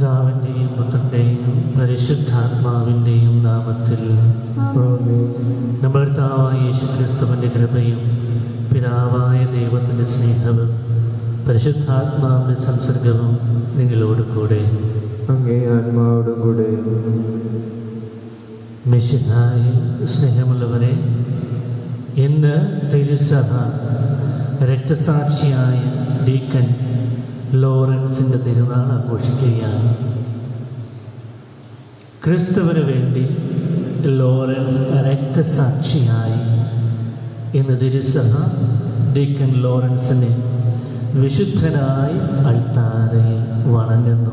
പിതാവിൻ്റെയും പുത്രൻ്റെയും പരിശുദ്ധാത്മാവിൻ്റെയും നാമത്തിൽ നമ്മുടെ കർത്താവായ യേശു ക്രിസ്തുവിൻ്റെ കൃപയും പിതാവായ ദൈവത്തിൻ്റെ സ്നേഹവും പരിശുദ്ധാത്മാവിൻ്റെ സംസർഗവും നിങ്ങളോട് കൂടെ അങ്ങേ ആത്മാവോടും കൂടെ മിശിഹായി സ്നേഹമുള്ളവരെ ഇന്ന് തിരുസഭ രക്തസാക്ഷിയായ ഡീക്കൻ ലോറൻസിൻ്റെ തിരുനാൾ ആഘോഷിക്കുകയാണ് ക്രിസ്തുവിന് വേണ്ടി ലോറൻസ് രക്തസാക്ഷിയായി ഇന്ന് തിരുസഭ ഡീക്കൻ ലോറൻസിനെ വിശുദ്ധനായി അൾത്താരയിൽ വണങ്ങുന്നു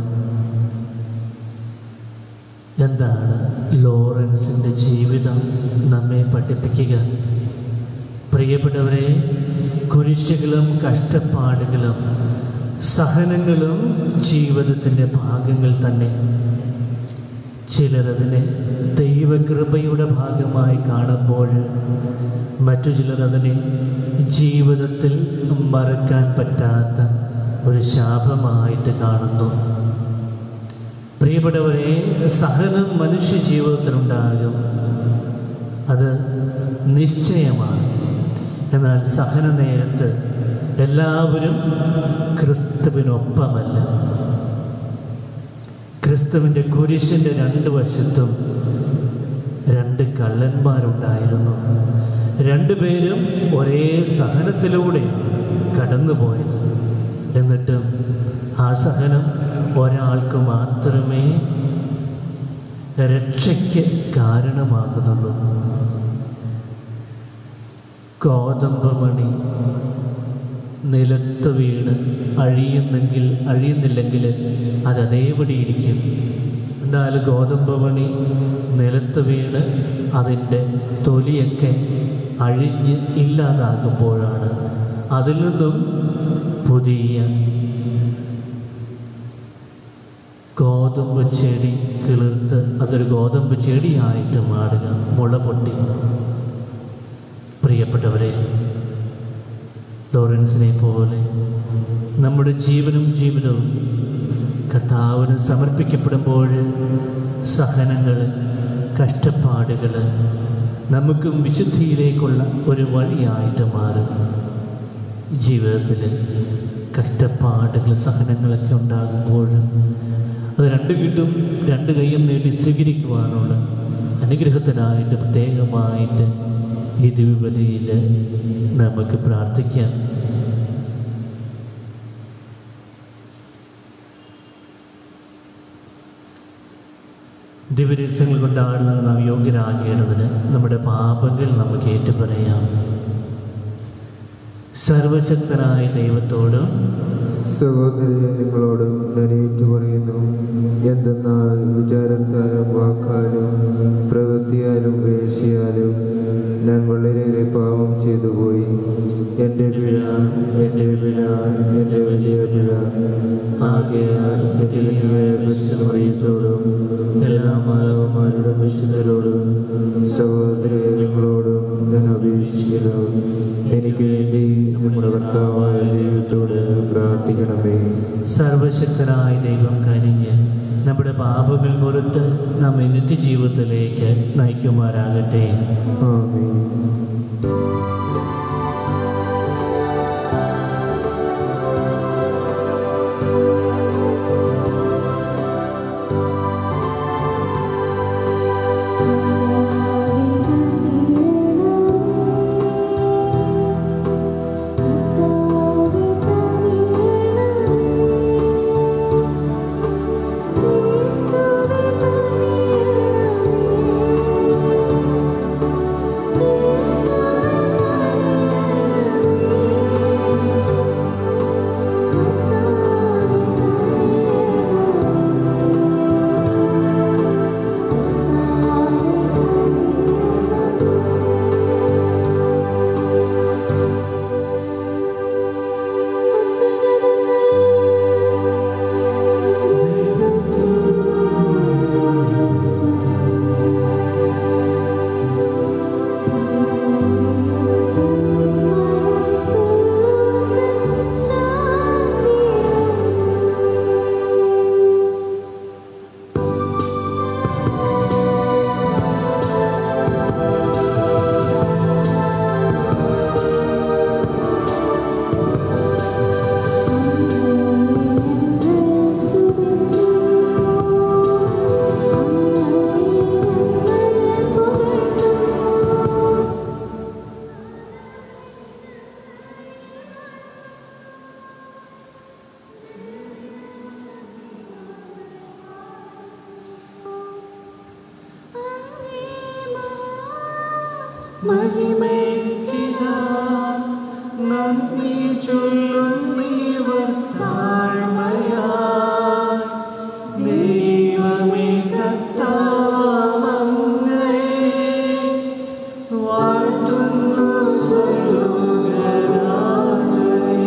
എന്താണ് ലോറൻസിൻ്റെ ജീവിതം നമ്മെ പഠിപ്പിക്കുക പ്രിയപ്പെട്ടവരെ കുരിശുകളും കഷ്ടപ്പാടുകളും സഹനങ്ങളും ജീവിതത്തിൻ്റെ ഭാഗങ്ങൾ തന്നെ ചിലരതിനെ ദൈവകൃപയുടെ ഭാഗമായി കാണുമ്പോൾ മറ്റു ചിലർ അതിനെ ജീവിതത്തിൽ മറക്കാൻ പറ്റാത്ത ഒരു ശാപമായിട്ട് കാണുന്നു പ്രിയപ്പെട്ടവരെ സഹനം മനുഷ്യ ജീവിതത്തിലുണ്ടാകും അത് നിശ്ചയമാണ് എന്നാൽ സഹന നേരത്ത് എല്ലാവരും ക്രിസ്തുവിനൊപ്പമല്ല ക്രിസ്തുവിൻ്റെ കുരിശിൻ്റെ രണ്ട് വശത്തും രണ്ട് കള്ളന്മാരുണ്ടായിരുന്നു രണ്ടുപേരും ഒരേ സഹനത്തിലൂടെ കടന്നുപോയത് എന്നിട്ടും ആ സഹനം ഒരാൾക്ക് മാത്രമേ രക്ഷയ്ക്ക് കാരണമാകുന്നുള്ളൂ ഗോതമ്പ് മണി നിലത്ത് വീണ് അഴിയുന്നെങ്കിൽ അഴിയുന്നില്ലെങ്കിൽ അത് അതേപടി ഇരിക്കും എന്നാൽ ഗോതമ്പ് മണി നിലത്ത് വീണ് അതിൻ്റെ തൊലിയൊക്കെ അഴിഞ്ഞ് ഇല്ലാതാകുമ്പോഴാണ് അതിൽ നിന്നും പുതിയ ഗോതമ്പ് ചെടി കിളിർത്ത് അതൊരു ഗോതമ്പ് ചെടിയായിട്ട് മാറുക മുള പൊട്ടി പ്രിയപ്പെട്ടവരെ ലോറൻസിനെ പോലെ നമ്മുടെ ജീവനും ജീവിതവും കർത്താവിന് സമർപ്പിക്കപ്പെടുമ്പോൾ സഹനങ്ങൾ കഷ്ടപ്പാടുകൾ നമുക്കും വിശുദ്ധിയിലേക്കുള്ള ഒരു വഴിയായിട്ട് മാറും ജീവിതത്തിൽ കഷ്ടപ്പാടുകൾ സഹനങ്ങളൊക്കെ ഉണ്ടാകുമ്പോൾ അത് രണ്ട് കിട്ടും രണ്ട് കൈയും നീട്ടി സ്വീകരിക്കുവാനുള്ള അനുഗ്രഹത്തിനായിട്ട് പ്രത്യേകമായിട്ട് ഈ ദിവ്യബലിയിൽ നമുക്ക് പ്രാർത്ഥിക്കാം ദിവ്യരഹസ്യങ്ങൾ കൊണ്ടാടുന്നത് നാം യോഗ്യരാകേണ്ടതിന് നമ്മുടെ പാപങ്ങൾ നമുക്ക് ഏറ്റുപറയാം സർവശക്തനായ ദൈവത്തോടും സഹോദരി നിങ്ങളോടും ഞാൻ ഏറ്റുപറയുന്നു എന്തെന്നാൽ വിചാരത്താലും വാക്കാലും പ്രവൃത്തിയാലും വേശിയാലും ഞാൻ വളരെയേറെ പാപം ചെയ്തു പോയി എൻ്റെ പിഴ എൻ്റെ പിഴ എൻ്റെ വലിയ പിഴ ആകയാൽ നിത്യകനിയായ വിശുദ്ധമറിയത്തോടും എല്ലാ മാനവന്മാരുടെ വിശുദ്ധരോടും സഹോദരി നിങ്ങളോടും ഞാൻ അപേക്ഷിക്കുന്നു എനിക്ക് വേണ്ടി നമ്മുടെ കർത്താവായ ദൈവത്തോട് പ്രാർത്ഥിക്കണമേ സർവശക്തനായ ദൈവം കനിഞ്ഞ് നമ്മുടെ പാപങ്ങൾ പുറത്ത് നമ്മെ നിത്യജീവിതത്തിലേക്ക് നയിക്കുമാറാകട്ടെ ആമേൻ Thank മഹിമയ്ക്കിതാ നന്ദി ചൊല്ലുന്നീവർ താഴ്മയാ ദൈവമേ കർത്താവങ്ങയെ വാഴ്ത്തുന്നു സ്വലോകരാജനെ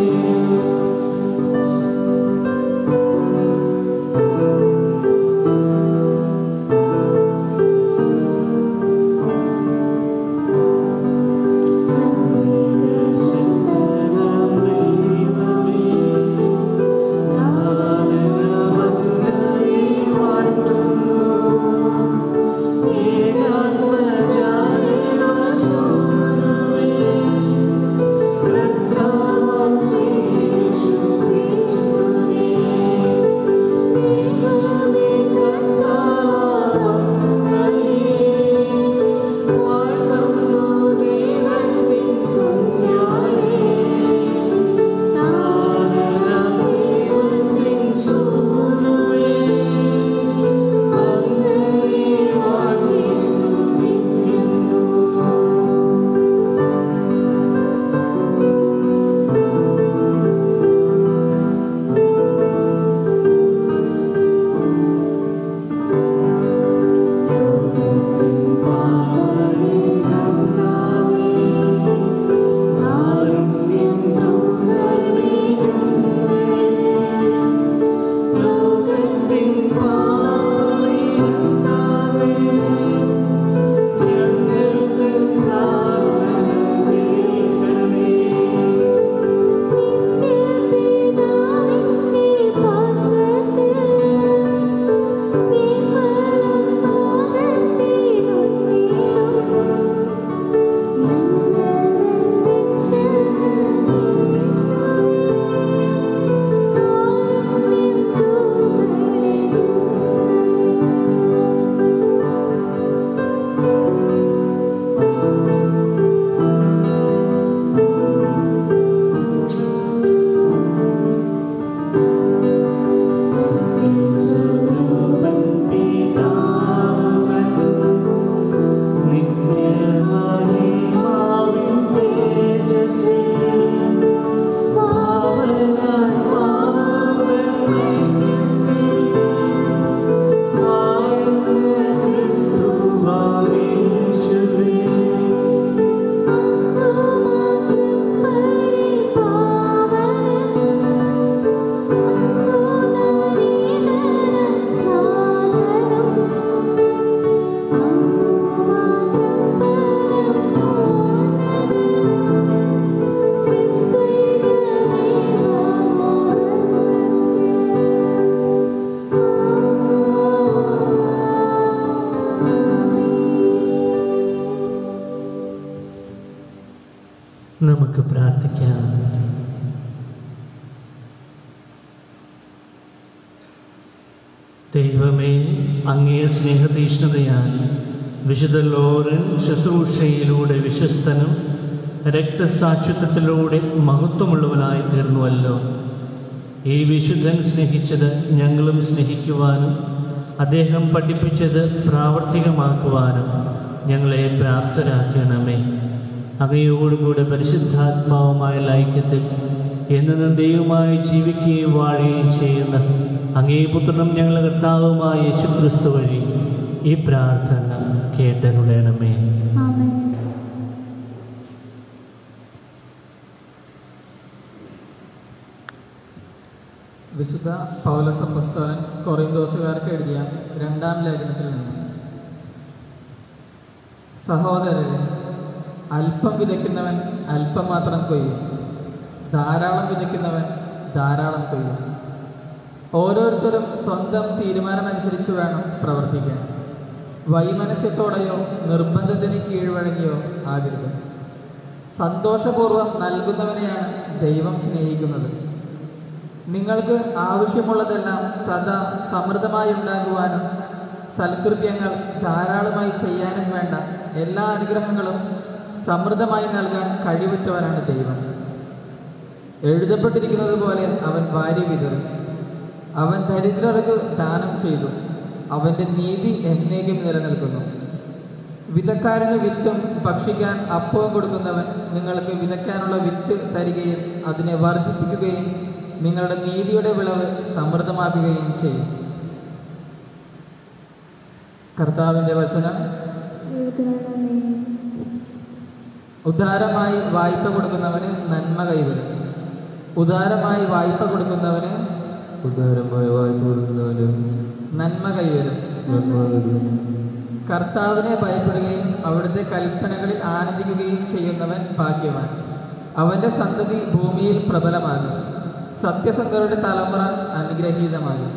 നമുക്ക് പ്രാർത്ഥിക്കാം ദൈവമേ അങ്ങേ സ്നേഹതീഷ്ണതയാൽ വിശുദ്ധ ലോറൻ ശുശ്രൂഷയിലൂടെ വിശ്വസ്തനും രക്തസാക്ഷിത്വത്തിലൂടെ മഹത്വമുള്ളവനായി തീർന്നുവല്ലോ ഈ വിശുദ്ധൻ സ്നേഹിച്ചത് ഞങ്ങളും സ്നേഹിക്കുവാനും അദ്ദേഹം പഠിപ്പിച്ചത് പ്രാവർത്തികമാക്കുവാനും ഞങ്ങളെ പ്രാപ്തരാക്കണമേ അങ്ങയോടുകൂടെ പരിശുദ്ധാത്മാവുമായ ഐക്യത്തിൽ എന്നും ദൈവമായി ജീവിക്കുകയും വാഴുകയും ചെയ്യുന്ന അങ്ങേ പുത്രനും ഞങ്ങളുടെ കർത്താവുമായ യേശുക്രിസ്തു വഴി ഈ പ്രാർത്ഥന കേട്ടരുളയണമേ ആമേൻ വിശുദ്ധ പൗലസപ്പസ്തോലൻ കൊറിന്തോസുകാർക്ക് എഴുതിയ രണ്ടാം ലേഖനത്തിൽ നിന്ന് സഹോദരരെ അല്പം വിതയ്ക്കുന്നവൻ അല്പം മാത്രം കൊയ്യും ധാരാളം വിതയ്ക്കുന്നവൻ ധാരാളം കൊയ്യും ഓരോരുത്തരും സ്വന്തം തീരുമാനമനുസരിച്ച് വേണം പ്രവർത്തിക്കാൻ വൈമനസ്യത്തോടെയോ നിർബന്ധത്തിന് കീഴ്വഴങ്ങിയോ ആകരുത് സന്തോഷപൂർവ്വം നൽകുന്നവനെയാണ് ദൈവം സ്നേഹിക്കുന്നത് നിങ്ങൾക്ക് ആവശ്യമുള്ളതെല്ലാം സദാ സമൃദ്ധമായി ഉണ്ടാകുവാനും സൽകൃത്യങ്ങൾ ധാരാളമായി ചെയ്യാനും വേണ്ട എല്ലാ അനുഗ്രഹങ്ങളും സമൃദ്ധമായി നൽകാൻ കഴിവുറ്റവനാണ് ദൈവം എഴുതപ്പെട്ടിരിക്കുന്നത് പോലെ അവൻ വാരി വിതറി അവൻ ദരിദ്രർക്ക് ദാനം ചെയ്തു അവൻ്റെ നീതി എന്നേക്കും നിലനിൽക്കുന്നു വിതക്കാരന് വിത്തും ഭക്ഷിക്കാൻ അപ്പവും കൊടുക്കുന്നവൻ നിങ്ങൾക്ക് വിതയ്ക്കാനുള്ള വിത്ത് തരികയും അതിനെ വർദ്ധിപ്പിക്കുകയും നിങ്ങളുടെ നീതിയുടെ വിളവ് സമൃദ്ധമാക്കുകയും ചെയ്യും കർത്താവിൻ്റെ വചനം ദൈവത്തിന് നന്ദി ഉദാരമായി വായ്പ കൊടുക്കുന്നവന് നന്മ കൈവരും ഉദാരമായി വായ്പ കൊടുക്കുന്നവന് ഉദാരമായ വായ്പ കൊടുക്കുന്നവന് നന്മ കൈവരും നന്മ വരും കർത്താവിനെ ഭയപ്പെടുകയും അവിടുത്തെ കൽപ്പനകളിൽ ആനന്ദിക്കുകയും ചെയ്യുന്നവൻ ഭാഗ്യവാൻ അവന്റെ സന്തതി ഭൂമിയിൽ പ്രബലമാകും സത്യസന്ധരുടെ തലമുറ അനുഗ്രഹീതമാകും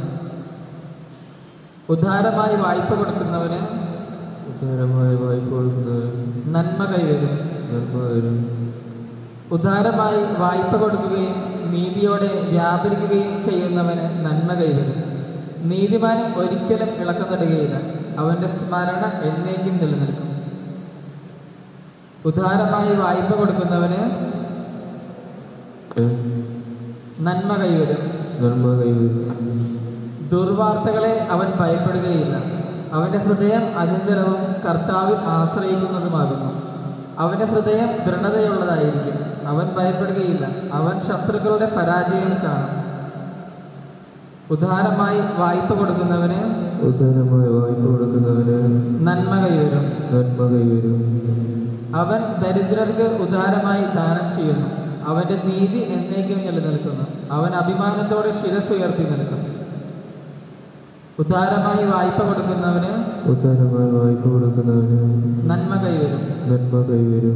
ഉദാരമായി വായ്പ കൊടുക്കുന്നവന് ഉദാരമായ വായ്പ കൊടുക്കുന്നവന് നന്മ കൈവരും നന്മ വരും ഉദാരമായി വായ്പ കൊടുക്കുകയും നീതിയോടെ വ്യാപരിക്കുകയും ചെയ്യുന്നവന് നന്മ കൈവരും നീതിമാന് ഒരിക്കലും ഇളക്കം തടുകയില്ല അവന്റെ സ്മരണ എന്നേക്കും നിലനിൽക്കും ഉദാരമായി വായ്പ കൊടുക്കുന്നവന് നന്മ കൈവരും നന്മ കൈവരും ദുർവാർത്തകളെ അവൻ ഭയപ്പെടുകയില്ല അവന്റെ ഹൃദയം അചഞ്ചലവും കർത്താവിൽ ആശ്രയിക്കുന്നതുമാകുന്നു അവന്റെ ഹൃദയം ദൃഢതയുള്ളതായിരിക്കും അവൻ ഭയപ്പെടുകയില്ല അവൻ ശത്രുക്കളുടെ പരാജയം കാണും ഉദാരമായി വായ്പ കൊടുക്കുന്നവന് ഉദാരമായ വായ്പ കൊടുക്കുന്നവന് നന്മ കൈവരും നന്മ കൈവരും അവൻ ദരിദ്രർക്ക് ഉദാരമായി ദാനം ചെയ്യുന്നു അവന്റെ നീതി എന്നേക്കും നിലനിൽക്കുന്നു അവൻ അഭിമാനത്തോടെ ശിരസ് ഉയർത്തി നിൽക്കും ഉദാരമായി വായ്പ കൊടുക്കുന്നവന് ഉദാരമായ വായ്പ കൊടുക്കുന്നവന് നന്മ കൈവരും നന്മ കൈവരും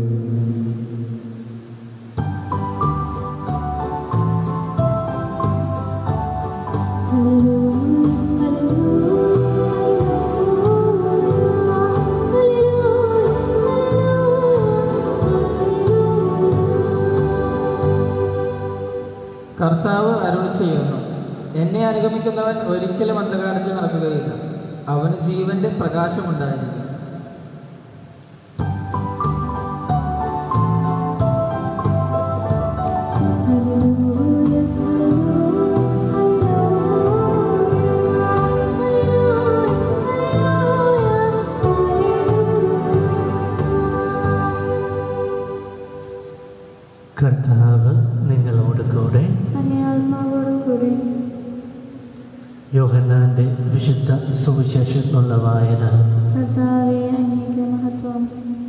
കർത്താവ് അരുൾ ചെയ്യുന്നു എന്നെ അനുഗമിക്കുന്നവൻ ഒരിക്കലും അന്ധകാരത്തിൽ നടക്കുകയില്ല അവന് ജീവന്റെ പ്രകാശമുണ്ടായിരിക്കും കർത്താവ് നിങ്ങളോട് കൂടെ കൂടെ യോഹന്നാന്റെ വിശുദ്ധ സുവിശേഷത്തിനുള്ള വായന കർത്താവെ അങ്ങേക്ക് മഹത്വം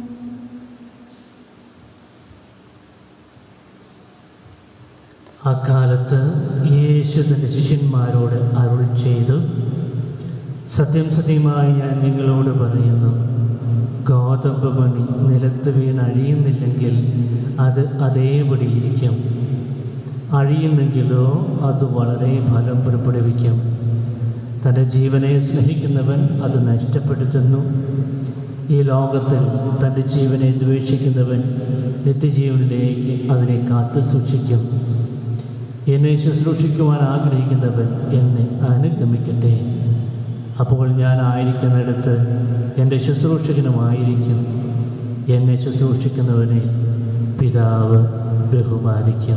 അക്കാലത്ത് യേശു തൻ്റെ ശിഷ്യന്മാരോട് അരുൾ ചെയ്തു സത്യം സത്യമായി ഞാൻ നിങ്ങളോട് പറയുന്നു ഗോതമ്പ് മണി നിലത്ത് വീണ് അഴിയുന്നില്ലെങ്കിൽ അത് അതേപടി ഇരിക്കും അഴിയുന്നെങ്കിലോ അത് വളരെ ഫലം പുറപ്പെടുവിക്കും തൻ്റെ ജീവനെ സ്നേഹിക്കുന്നവൻ അത് നഷ്ടപ്പെടുത്തുന്നു ഈ ലോകത്തിൽ തൻ്റെ ജീവനെ ദ്വേഷിക്കുന്നവൻ നിത്യജീവനിലേക്ക് അതിനെ കാത്തു സൂക്ഷിക്കും എന്നെ ശുശ്രൂഷിക്കുവാൻ ആഗ്രഹിക്കുന്നവൻ എന്നെ അനുഗമിക്കട്ടെ അപ്പോൾ ഞാൻ ആയിരിക്കുന്നിടത്ത് എൻ്റെ ശുശ്രൂഷകനുമായിരിക്കും എന്നെ ശുശ്രൂഷിക്കുന്നവനെ പിതാവ് ബഹുമാനിക്കും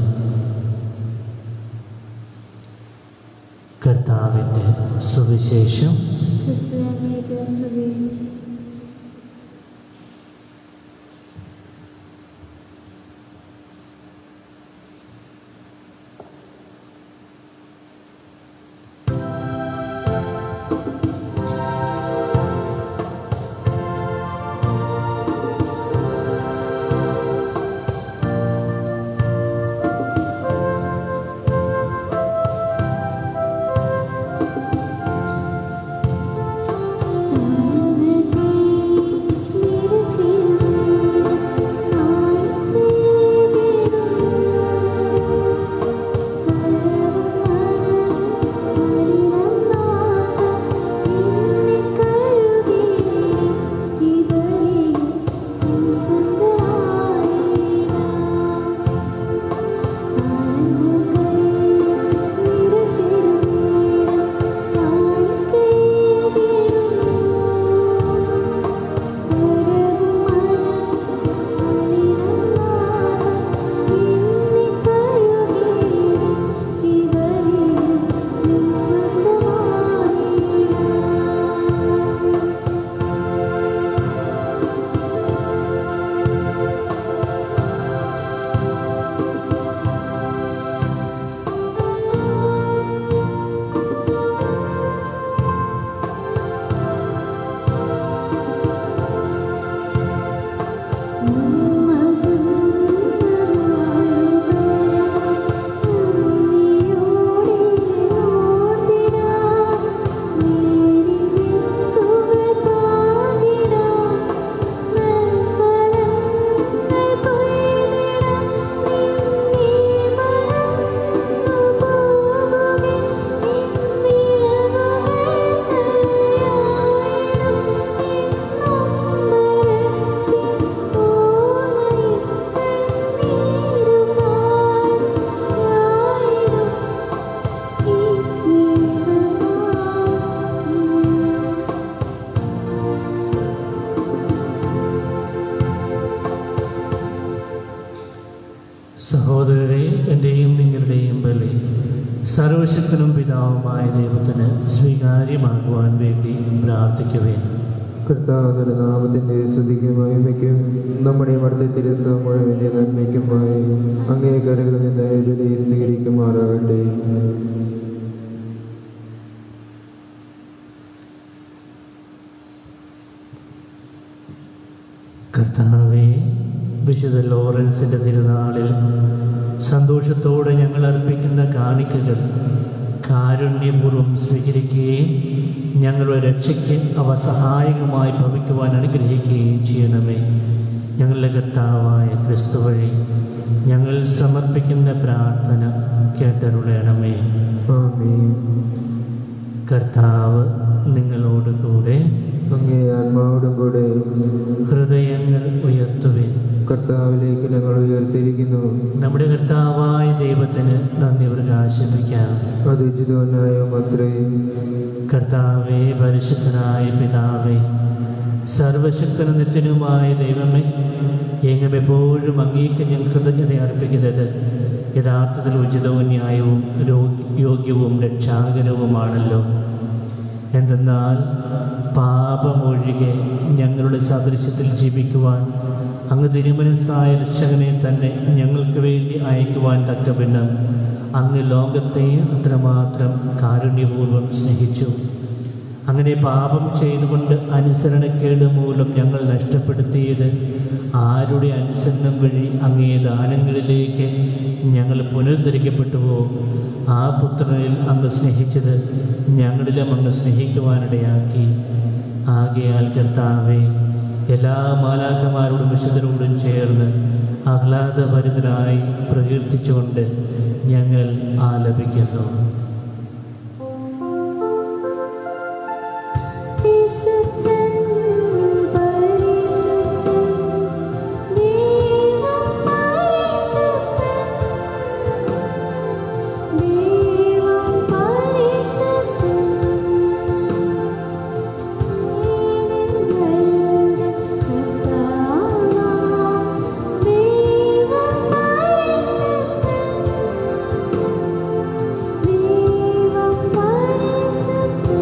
കർത്താവിൻ്റെ സുവിശേഷം ക്രിസ്തു അങ്ങേക്ക് സ്തുതി Thank സർവശക്തനും പിതാവുമായ ദൈവത്തിന് സ്വീകാര്യമാകുവാൻ വേണ്ടി പ്രാർത്ഥിക്കുവേൻ കർത്താവിന്റെ നാമത്തിന്റെ സ്തുതിക്കും മഹിമയ്ക്കും നമ്മുടെ ഇവിടുത്തെ തിരുസ മുഴുവന്റെ നന്മയ്ക്കുമായി അങ്ങേ കരകളിൽ നിന്ന് ബലി സ്വീകരിക്കുമാറാകട്ടെ കർത്താവെ വിശുദ്ധ ലോറൻസിൻ്റെ തിരുനാളിൽ സന്തോഷത്തോടെ ഞങ്ങൾ അർപ്പിക്കുന്ന കാണിക്കകൾ കാരുണ്യപൂർവ്വം സ്വീകരിക്കുകയും ഞങ്ങളുടെ രക്ഷയ്ക്ക് അവ സഹായകമായി ഭവിക്കുവാൻ അനുഗ്രഹിക്കുകയും ചെയ്യണമേ ഞങ്ങളുടെ കർത്താവായ ക്രിസ്തു വഴി ഞങ്ങൾ സമർപ്പിക്കുന്ന പ്രാർത്ഥന കേട്ടരുളയണമേ ആമേൻ കർത്താവ് നിങ്ങളോട് കൂടെ അങ്ങേ ആത്മാവോടും കൂടെ ഹൃദയങ്ങൾ ഉയർത്തുവിൻ കർത്താവിലേക്ക് ഞങ്ങൾ ഉയർത്തിയിരിക്കുന്നു നമ്മുടെ കർത്താവായ ദൈവത്തിന് നന്ദി പ്രകാശിപ്പിക്കാം അത് ഉചിതവനായും അത്രേ കർത്താവേ പരിശുദ്ധനായ പിതാവേ സർവശക്തനും നിത്യനുമായ ദൈവമേ എങ്ങും എപ്പോഴും അങ്ങേക്ക് ഞങ്ങൾ കൃതജ്ഞത അർപ്പിക്കുന്നത് യഥാർത്ഥത്തിൽ ഉചിതവും ന്യായവും രോ- യോഗ്യവും രക്ഷാകരവുമാണല്ലോ എന്തെന്നാൽ പാപമൊഴികെ ഞങ്ങളുടെ സാദൃശ്യത്തിൽ ജീവിക്കുവാൻ അങ്ങ് തിരുമനസ്സായ രക്ഷകനെ തന്നെ ഞങ്ങൾക്ക് വേണ്ടി അയക്കുവാൻ തക്കവിധം അങ്ങ് ലോകത്തെ അത്രമാത്രം കാരുണ്യപൂർവ്വം സ്നേഹിച്ചു അങ്ങനെ പാപം ചെയ്തുകൊണ്ട് അനുസരണക്കേട് മൂലം ഞങ്ങൾ നഷ്ടപ്പെടുത്തിയത് ആരുടെ അനുസരണം വഴി അങ്ങേ ദാനങ്ങളിലേക്ക് ഞങ്ങൾ പുനരുദ്ധരിക്കപ്പെട്ടുവോ ആ പുത്രനിൽ അങ്ങ് സ്നേഹിച്ചത് ഞങ്ങളിലും അങ്ങ് സ്നേഹിക്കുവാനിടയാക്കി ആകയാൽ കർത്താവെ എല്ലാ മാലാഖമാരോടും വിശുദ്ധരോടും ചേർന്ന് ആഹ്ലാദഭരിതരായി പ്രകീർത്തിച്ചുകൊണ്ട് ഞങ്ങൾ ആലപിക്കുന്നു പരിശുദ്ധൻ പരിശുദ്ധൻ ദൈവം പരിശുദ്ധൻ ദൈവം പരിശുദ്ധൻ സേനകളുടെ കർത്താവാ ദൈവം പരിശുദ്ധൻ ദൈവം പരിശുദ്ധൻ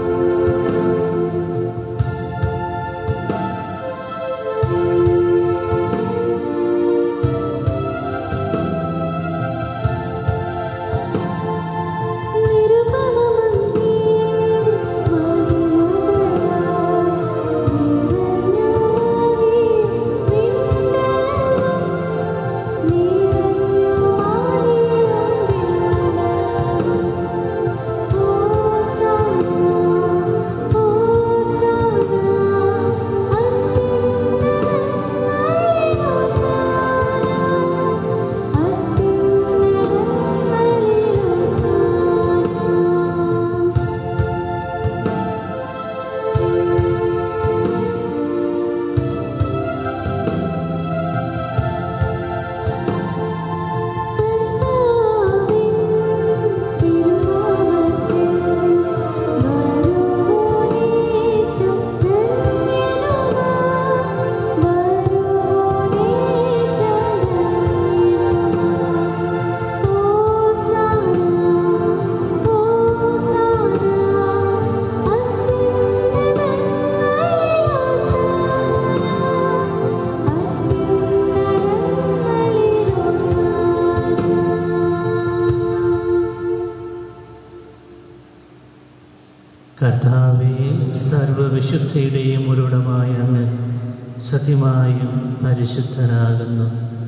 കർത്താവെ സർവവിശുദ്ധിയുടെയും ഉരുടമായ അങ്ങ് സത്യമായും പരിശുദ്ധനാകുന്നു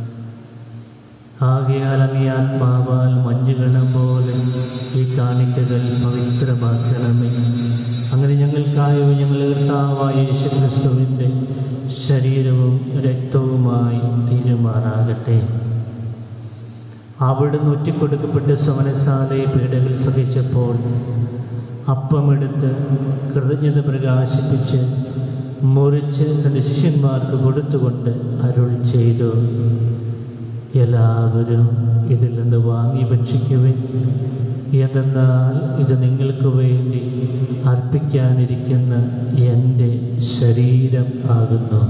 ആകയാൽ അങ്ങേ ആത്മാവാൽ മഞ്ഞുകണം പോലെ ഈ കാണിക്കകൾ പവിത്രമാക്കണമേ അങ്ങനെ ഞങ്ങൾക്കായോ ഞങ്ങളുടെ കർത്താവായ യേശുക്രിസ്തുവിൻ്റെ ശരീരവും രക്തവുമായി തീരുമാറാകട്ടെ അവിടുന്ന് ഒറ്റിക്കൊടുക്കപ്പെട്ട് സമനസാലയെ പീഡകൾ സഹിച്ചപ്പോൾ അപ്പമെടുത്ത് കൃതജ്ഞത പ്രകാശിപ്പിച്ച് മുറിച്ച് തൻ്റെ ശിഷ്യന്മാർക്ക് കൊടുത്തുകൊണ്ട് അരുൾ ചെയ്തു എല്ലാവരും ഇതിൽ നിന്ന് വാങ്ങി ഭക്ഷിക്കുവിൻ എന്തെന്നാൽ ഇത് നിങ്ങൾക്ക് വേണ്ടി അർപ്പിക്കാനിരിക്കുന്ന എൻ്റെ ശരീരം ആകുന്നു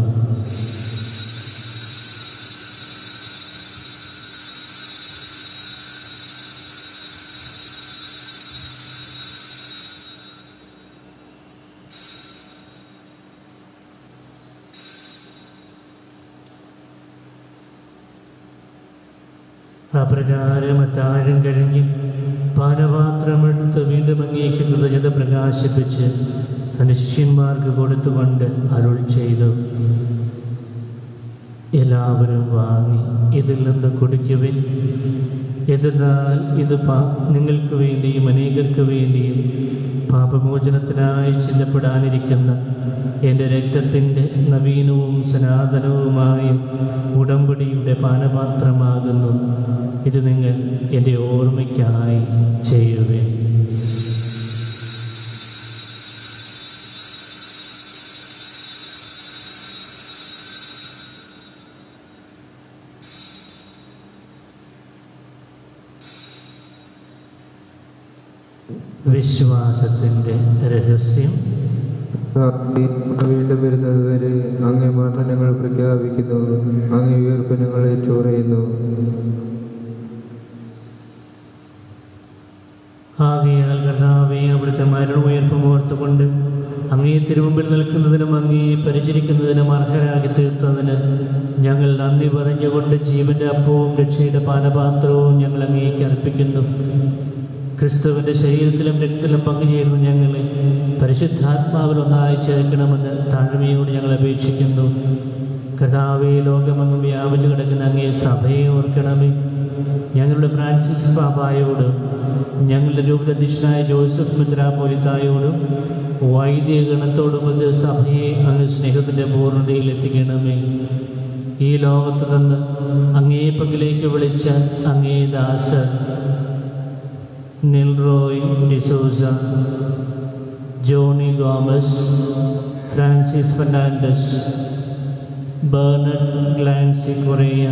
അപ്രകാരം അത്താഴം കഴിഞ്ഞ് പാനപാത്രമെടുത്ത് വീണ്ടും അങ്ങേക്ക് കൃതജ്ഞത പ്രകാശിപ്പിച്ച് തൻ്റെ ശിഷ്യന്മാർക്ക് കൊടുത്തുകൊണ്ട് അരുൾ ചെയ്തു എല്ലാവരും വാങ്ങി ഇതിൽ നിന്ന് കുടിക്കുവിൻ എന്തെന്നാൽ ഇത് പാ നിങ്ങൾക്ക് വേണ്ടിയും അനേകർക്ക് വേണ്ടിയും പാപമോചനത്തിനായി ചിന്തപ്പെടാനിരിക്കുന്ന എൻ്റെ രക്തത്തിൻ്റെ നവീനവും സനാതനവുമായ ഉടമ്പടിയുടെ പാനപാത്രമാകുന്നു ഇത് നിങ്ങൾ എൻ്റെ ഓർമ്മയ്ക്കായി ചെയ്യുവേൻ വിശ്വാസത്തിൻ്റെ രഹസ്യം കർത്താവേ, വീണ്ടും വരുന്നത് വരെ അങ്ങേ മാത്രം ഞങ്ങൾ പ്രഖ്യാപിക്കുന്നു അങ്ങേ ഉയർപ്പ് ഞങ്ങൾ ഏറ്റുപറയുന്നു ആകയാൽ കർത്താവെ അവിടുത്തെ മരണമുയർപ്പും ഓർത്തുകൊണ്ട് അങ്ങേ തിരുമുമ്പിൽ നിൽക്കുന്നതിനും അങ്ങേ പരിചരിക്കുന്നതിനും അർഹരാക്കി തീർത്തതിന് ഞങ്ങൾ നന്ദി പറഞ്ഞുകൊണ്ട് ജീവന്റെ അപ്പവും രക്ഷയുടെ പാനപാത്രവും ഞങ്ങൾ അങ്ങേക്ക് അർപ്പിക്കുന്നു ക്രിസ്തുവിൻ്റെ ശരീരത്തിലും രക്തത്തിലും പങ്കുചേരുന്ന ഞങ്ങളെ പരിശുദ്ധാത്മാവിൽ ഒന്നായി ചേർക്കണമെന്ന് താഴ്മയോട് ഞങ്ങൾ അപേക്ഷിക്കുന്നു കർത്താവെ ലോകമെങ്ങും വ്യാപിച്ചു കിടക്കുന്ന അങ്ങേ സഭയെ ഓർക്കണമേ ഞങ്ങളുടെ ഫ്രാൻസിസ് പാപ്പായോടും ഞങ്ങളുടെ രൂപതധ്യക്ഷനായ ജോസഫ് മിത്രാപോലിത്തായോടും വൈദിക ഗണത്തോടും അത് സഭയെ അങ്ങ് സ്നേഹത്തിൻ്റെ പൂർണ്ണതയിൽ എത്തിക്കണമേ ഈ ലോകത്ത് നിന്ന് അങ്ങേ പങ്കിലേക്ക് വിളിച്ച അങ്ങേ ദാസർ നിൽറോയ് ഡിസോസ ജോണി ഗോമസ് ഫ്രാൻസിസ് ഫെർണാണ്ടസ് ബേർണഡ് ഗ്ലാൻസി കൊറിയ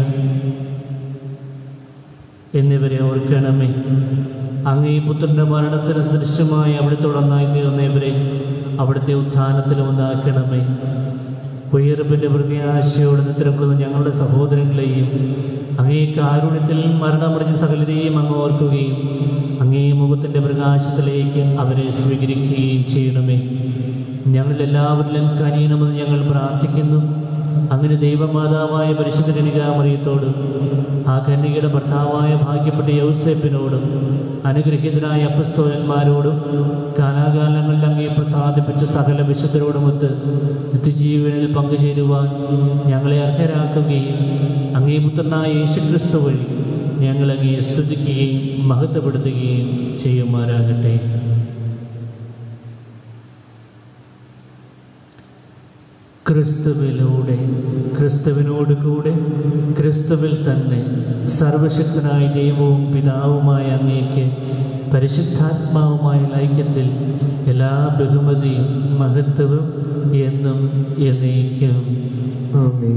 എന്നിവരെ ഓർക്കണമേ അങ്ങേ പുത്രൻ്റെ മരണത്തിന് ദൃശ്യമായി അവിടുത്തോടൊന്നായി തീർന്നവരെ അവിടുത്തെ ഉത്ഥാനത്തിലും ഒന്നാക്കണമേ ഉയർപ്പിൻ്റെ പ്രത്യാശയോടെ നിദ്രകൊള്ളുന്ന ഞങ്ങളുടെ സഹോദരങ്ങളെയും അങ്ങേ കാരുണ്യത്തിൽ മരണമറിഞ്ഞ സകലരെയും അങ്ങ് ഓർക്കുകയും അങ്ങേ മുഖത്തിൻ്റെ പ്രകാശത്തിലേക്ക് അവരെ സ്വീകരിക്കുകയും ചെയ്യണമേ ഞങ്ങളെല്ലാവരിലും കനിയണമെന്ന് ഞങ്ങൾ പ്രാർത്ഥിക്കുന്നു അങ്ങനെ ദൈവമാതാവായ പരിശുദ്ധ കനികാമറിയത്തോടും ആ കന്യകയുടെ ഭർത്താവായ ഭാഗ്യപ്പെട്ട യൗസേപ്പിനോടും അനുഗ്രഹീതരായ അപ്പസ്തോലന്മാരോടും കാലാകാലങ്ങളിൽ അങ്ങേ പ്രസാദിപ്പിച്ച സകല വിശുദ്ധരോടുമൊത്ത് നിത്യജീവനിൽ പങ്കുചേരുവാൻ ഞങ്ങളെ അർഹരാക്കുകയും അങ്ങേ പുത്രനായ യേശുക്രിസ്തു വഴി ഞങ്ങൾ അങ്ങേ സ്തുതിക്കുകയും മഹത്വപ്പെടുത്തുകയും ചെയ്യുമാറാകട്ടെ ക്രിസ്തുവിലൂടെ ക്രിസ്തുവിനോട് കൂടെ ക്രിസ്തുവിൽ തന്നെ സർവശക്തനായ ദൈവവും പിതാവുമായ അങ്ങേക്ക് പരിശുദ്ധാത്മാവുമായ ഐക്യത്തിൽ എല്ലാ ബഹുമതിയും മഹത്വവും എന്നും എന്നേക്കും ആമേൻ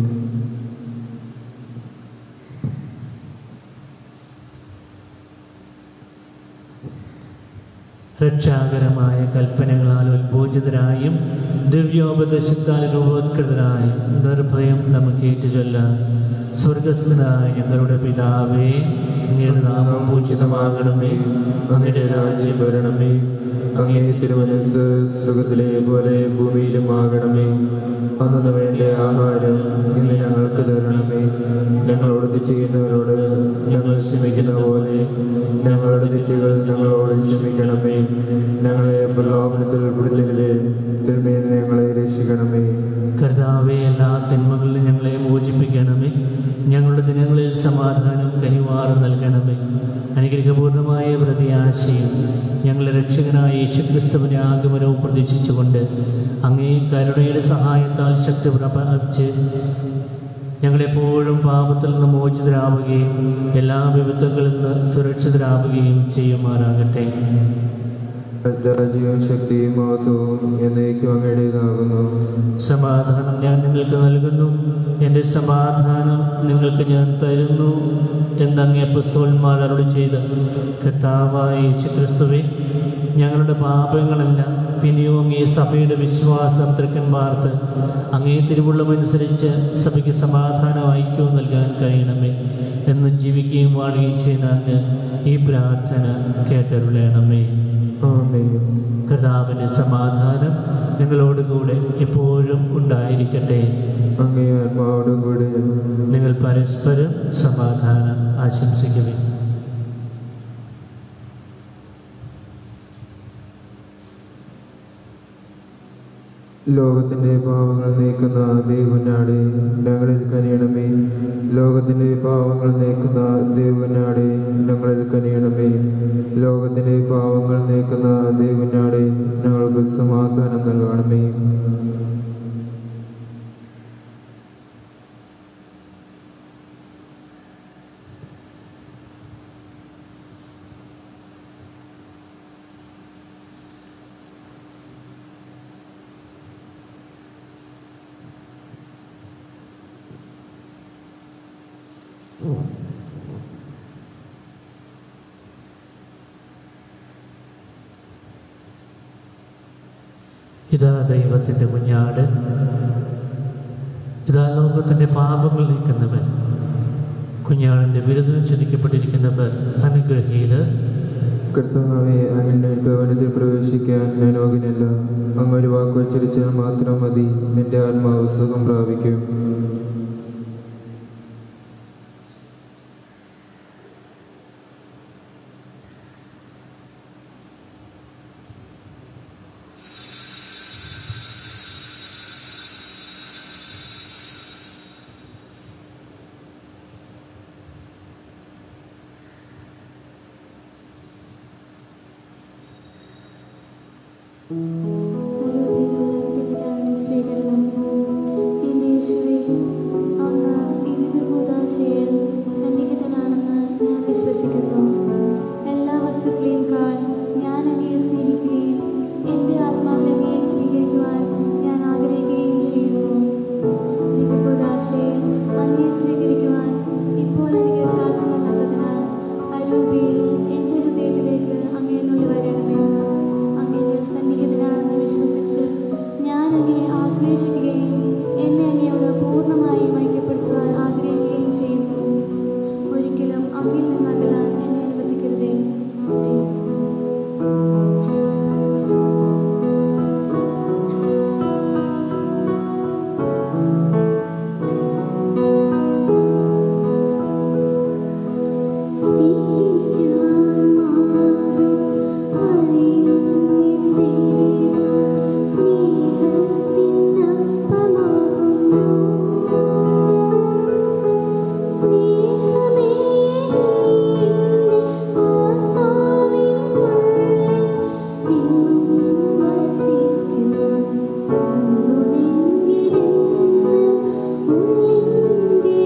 രക്ഷാകരമായ കൽപ്പനകളാൽ ഉത്ബോധിതരായും ദിവ്യോപദേശത്താൽ രൂപോത്കൃതരായും നിർഭയം നമുക്ക് ഏറ്റുചൊല്ലാം സ്വർഗസ്ഥനായ ഞങ്ങളുടെ പിതാവേ അങ്ങയുടെ നാമം പൂജിതമാകണമേ അങ്ങയുടെ രാജ്യം വരണമേ അങ്ങേ തിരുമനസ് സുഖത്തിലെ പോലെ ഭൂമിയിലും ആകണമേ അന്നു വേണ്ട ആഹാരം ഇന്ന് ഞങ്ങൾക്ക് തരണമേ ഞങ്ങളോട് തെറ്റ് ചെയ്യുന്നവരോട് ഞങ്ങൾ ക്ഷമിക്കുന്ന പോലെ ഞങ്ങളുടെ തെറ്റുകൾ ഞങ്ങളോട് ക്ഷമിക്കണമേ ഞങ്ങളെ പ്രലോഭനത്തിൽ ഉൾപ്പെടുത്തരുതേ തിരുമേൽ ഞങ്ങളെ രക്ഷിക്കണമേ കർത്താവെ എല്ലാ തിന്മകളിലും ഞങ്ങളെ മോചിപ്പിക്കണമേ ഞങ്ങളുടെ ദിനങ്ങളിൽ സമാധാനം കനിവാറ് നൽകണമേ അനുഗ്രഹപൂർണമായ പ്രത്യാശയും ഞങ്ങളുടെ രക്ഷകനായ യേശുക്രിസ്തുവിൻ്റെ ആഗമനവും പ്രതീക്ഷിച്ചുകൊണ്ട് അങ്ങേ കരുണയുടെ സഹായത്താൽ ശക്തി പ്രാപിച്ച് ഞങ്ങളെപ്പോഴും പാപത്തിൽ നിന്ന് മോചിതരാവുകയും എല്ലാ വിപത്തുകളിൽ നിന്ന് സുരക്ഷിതരാവുകയും ചെയ്യുമാറാകട്ടെ രാജ്യവും ശക്തിയും മഹത്വവും എന്നേക്കും അങ്ങയുടേതാകുന്നു സമാധാനം ഞാൻ നിങ്ങൾക്ക് നൽകുന്നു എൻ്റെ സമാധാനം നിങ്ങൾക്ക് ഞാൻ തരുന്നു എന്നങ്ങേ പുസ്തകന്മാർ അരുളി ചെയ്ത് കർത്താവായ യേശുക്രിസ്തുവെ ഞങ്ങളുടെ പാപങ്ങളെല്ലാം പിന്നെയോ അങ്ങേ സഭയുടെ വിശ്വാസം തൃക്കന്മാർത്ത് അങ്ങേ തിരുവുള്ളമനുസരിച്ച് സഭയ്ക്ക് സമാധാനം ഐക്യവും നൽകാൻ കഴിയണമേ എന്ന് ജീവിക്കുകയും വാഴുകയും ചെയ്യുന്ന അങ്ങ് ഈ പ്രാർത്ഥന കേട്ടരുളയണമേ ആമേൻ കർത്താവിൻ്റെ സമാധാനം നിങ്ങളോടുകൂടെ എപ്പോഴും ഉണ്ടായിരിക്കട്ടെ അങ്ങേ ആത്മാവോടും കൂടെ നിങ്ങൾ പരസ്പരം സമാധാനം ആശംസിക്കുവിൻ ലോകത്തിന്റെ പാവങ്ങൾ നീക്കുന്ന ദൈവനാടെ ഞങ്ങളിൽ കനിയണമേ ലോകത്തിന്റെ പാവങ്ങൾ നീക്കുന്ന ദൈവനാടെ ഞങ്ങളിൽ കനിയണമേ ലോകത്തിന്റെ പാവങ്ങൾ നീക്കുന്ന ദൈവനാടെ ഞങ്ങൾക്ക് സമാധാനം നൽകണമേ ഇതാ ദൈവത്തിൻ്റെ കുഞ്ഞാട് ഇതാ ലോകത്തിൻ്റെ പാപങ്ങൾ നീക്കുന്നവൻ കുഞ്ഞാടിൻ്റെ വിരുദ്ധം ചതിക്കപ്പെട്ടിരിക്കുന്നവർ അനുഗ്രഹീത് കർത്താവെ അങ്ങയുടെ ഭവനത്തിൽ പ്രവേശിക്കാൻ ഞാൻ യോഗ്യനല്ല അങ്ങ് ഒരു വാക്ക് ഉച്ചരിച്ചാൽ മാത്രം മതി എൻ്റെ ആത്മാവ് സുഖം പ്രാപിക്കും സ്വീകരണം എൻ്റെ യേശുവേ അങ്ങ് വിവിധ കൂതാശയിൽ സന്നിഹിതനാണെന്ന് ഞാൻ വിശ്വസിക്കുന്നു എല്ലാ വസ്തുക്കളേക്കാൾ ഞാൻ അങ്ങയെ സ്നേഹിക്കുകയും എൻ്റെ ആത്മാവിൽ അങ്ങയെ സ്വീകരിക്കുവാൻ ഞാൻ ആഗ്രഹിക്കുകയും ചെയ്യുന്നു ദിവ്യകൂതാശയിൽ അങ്ങയെ സ്വീകരിക്കുവാൻ ഇപ്പോൾ എനിക്ക് സാധ്യമല്ലാത്തതിനാൽ അരൂപിയിൽ എൻ്റെ ഹൃദയത്തിലേക്ക് അങ്ങേ നുള്ളി വരണമേ അങ്ങയിൽ സന്നിഹിതനാണെന്ന് വിശ്വസിച്ച് ഞാൻ അങ്ങയെ ആശ്ലേഷിക്കുകയും എന്നെ അങ്ങയോട് പൂർണ്ണമായും ഐക്യപ്പെടുത്തുവാൻ ആഗ്രഹിക്കുകയും ചെയ്യുന്നു ഒരിക്കലും അങ്ങയിൽ നിന്ന് അകലാൻ എന്നെ അനുവദിക്കരുതേ ആമേൻ സ്നേഹിക്കാൻ മാത്രം അറിയുന്നില്ലേ സ്നേഹത്തിനപ്പമാകുന്നു സ്നേഹമേ നിന്റെ ആത്മാവിൻ ഉള്ളിൽ എന്നും വസിക്കുവാൻ ഒന്നുമെങ്കിലെന്ന് ഉള്ളിൻ്റെ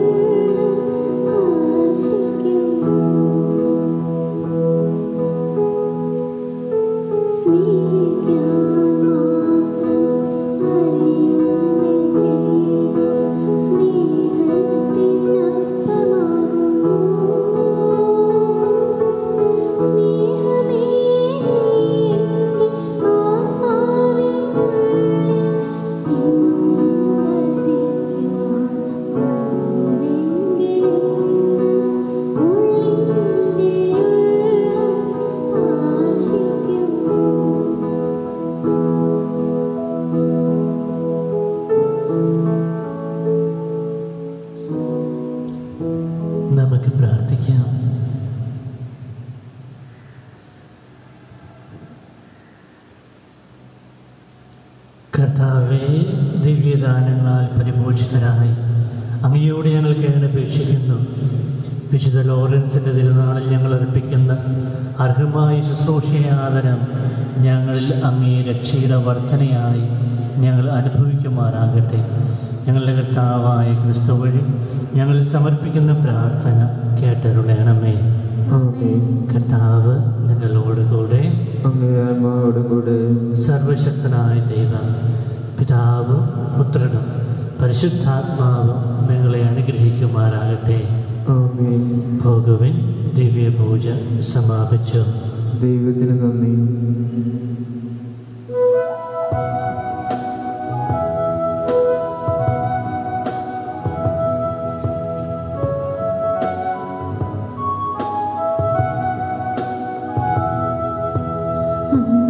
ഉള്ളം ആശിക്കുന്നു സ്നേഹിക്കാൻ മാത്രം അറിയുന്നില്ലേ സ്നേഹത്തിനപ്പമാകുന്നു സ്നേഹമേ നിന്റെ ആത്മാവിൻ ഉള്ളിൽ എന്നും വസിക്കുവാൻ ഒന്നുമെങ്കിലെന്ന് ഉള്ളിൻ്റെ ഉള്ളം ആശിക്കുന്നു നമുക്ക് പ്രാർത്ഥിക്കാം കർത്താവെ ദിവ്യദാനങ്ങളാൽ പരിപോഷിതരായി അങ്ങയോട് ഞങ്ങൾ കേണപേക്ഷിക്കുന്നു വിശുദ്ധ ലോറൻസിൻ്റെ തിരുനാളിൽ ഞങ്ങൾ അർപ്പിക്കുന്ന അർഹമായ ശുശ്രൂഷയെ ആദരം ഞങ്ങളിൽ അങ്ങേ രക്ഷയുടെ വർധനയായി ഞങ്ങൾ അനുഭവിക്കുമാറാകട്ടെ ഞങ്ങളുടെ കർത്താവായ ക്രിസ്തു വഴി ഞങ്ങൾ സമർപ്പിക്കുന്ന പ്രാർത്ഥന കേട്ടരുളയണമേ ആമേൻ കർത്താവ് നിങ്ങളോട് കൂടെ അങ്ങേ ആത്മാവോടും കൂടെ സർവശക്തനായ ദൈവം പിതാവും പുത്രനും പരിശുദ്ധാത്മാവും നിങ്ങളെ അനുഗ്രഹിക്കുമാറാകട്ടെ ആമേൻ പോകുവിൻ ദിവ്യപൂജ സമാപിച്ചു ദൈവത്തിന് നന്ദി അങ്ങ്